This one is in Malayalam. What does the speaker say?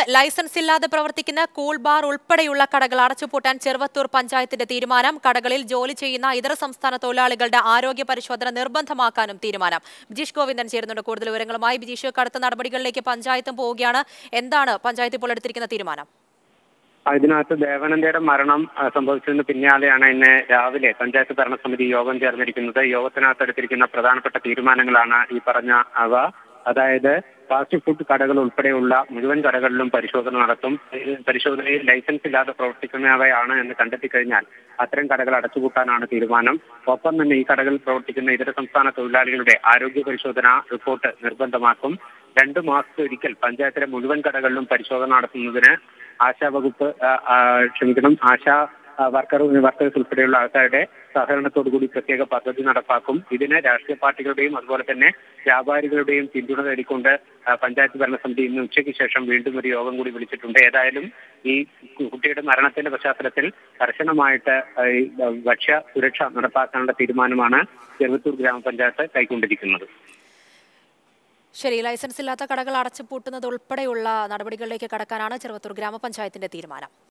ലൈസൻസ് ഇല്ലാതെ പ്രവർത്തിക്കുന്ന കൂൾ ബാർ ഉൾപ്പെടെയുള്ള കടകൾ അടച്ചുപൂട്ടാൻ ചെറുവത്തൂർ പഞ്ചായത്തിന്റെ തീരുമാനം കടകളിൽ ജോലി ചെയ്യുന്ന ഇതര സംസ്ഥാന തൊഴിലാളികളുടെ ആരോഗ്യ പരിശോധന നിർബന്ധമാക്കാനും തീരുമാനം ബിജീഷ് ഗോവിന്ദൻ ചേരുന്നുണ്ട് കൂടുതൽ വിവരങ്ങളുമായി ബിജീഷ് കടുത്ത നടപടികളിലേക്ക് പഞ്ചായത്തും പോവുകയാണ് എന്താണ് പഞ്ചായത്ത് ഇപ്പോൾ എടുത്തിരിക്കുന്ന തീരുമാനം ഇതിനകത്ത് ദേവനന്ദയുടെ മരണം ആ, സംഭവിച്ചതിന് പിന്നാലെയാണ് ഇന്ന് രാവിലെ പഞ്ചായത്ത് ഭരണസമിതി യോഗം ചേർന്നിരിക്കുന്നത് യോഗത്തിനകത്ത് എടുത്തിരിക്കുന്ന പ്രധാനപ്പെട്ട തീരുമാനങ്ങളാണ് ഈ പറഞ്ഞ അവ അതായത് ഫാസ്റ്റ് ഫുഡ് കടകൾ ഉൾപ്പെടെയുള്ള മുഴുവൻ കടകളിലും പരിശോധന നടത്തും ഈ പരിശോധനയിൽ ലൈസൻസ് ഇല്ലാതെ പ്രവർത്തിക്കുന്നവയാണ് എന്ന് കണ്ടെത്തി കഴിഞ്ഞാൽ അത്തരം കടകൾ അടച്ചുപൂട്ടാനാണ് തീരുമാനം ഒപ്പം തന്നെ ഈ കടകളിൽ പ്രവർത്തിക്കുന്ന ഇതര സംസ്ഥാന തൊഴിലാളികളുടെ ആരോഗ്യ പരിശോധന റിപ്പോർട്ട് നിർബന്ധമാക്കും രണ്ടു മാസത്തിലൊരിക്കൽ പഞ്ചായത്തിലെ മുഴുവൻ കടകളിലും പരിശോധന നടത്തുന്നതിന് ആശാ വകുപ്പ് ആ, ആ, ക്ഷമിക്കണം ആശാ ആ, വർക്കർ വർക്കേഴ്സ് ഉൾപ്പെടെയുള്ള ആൾക്കാരുടെ സഹകരണത്തോടുകൂടി പ്രത്യേക പദ്ധതി നടപ്പാക്കും ഇതിന് രാഷ്ട്രീയ പാർട്ടികളുടെയും അതുപോലെ തന്നെ വ്യാപാരികളുടെയും പിന്തുണ തേടിക്കൊണ്ട് ആ, പഞ്ചായത്ത് ഭരണസമിതി ഇന്ന് ഉച്ചയ്ക്ക് ശേഷം വീണ്ടും ഒരു യോഗം കൂടി വിളിച്ചിട്ടുണ്ട് ഏതായാലും ഈ കുട്ടിയുടെ മരണത്തിന്റെ പശ്ചാത്തലത്തിൽ കർശനമായിട്ട് ആ, ഈ ഭക്ഷ്യ സുരക്ഷ നടപ്പാക്കാനുള്ള തീരുമാനമാണ് ചെറുവത്തൂർ ഗ്രാമപഞ്ചായത്ത് കൈക്കൊണ്ടിരിക്കുന്നത് ശരി ലൈസൻസ് ഇല്ലാത്ത കടകൾ അടച്ചുപൂട്ടുന്നത് ഉൾപ്പെടെയുള്ള നടപടികളിലേക്ക് കടക്കാനാണ് ചെറുവത്തൂർ ഗ്രാമപഞ്ചായത്തിന്റെ തീരുമാനം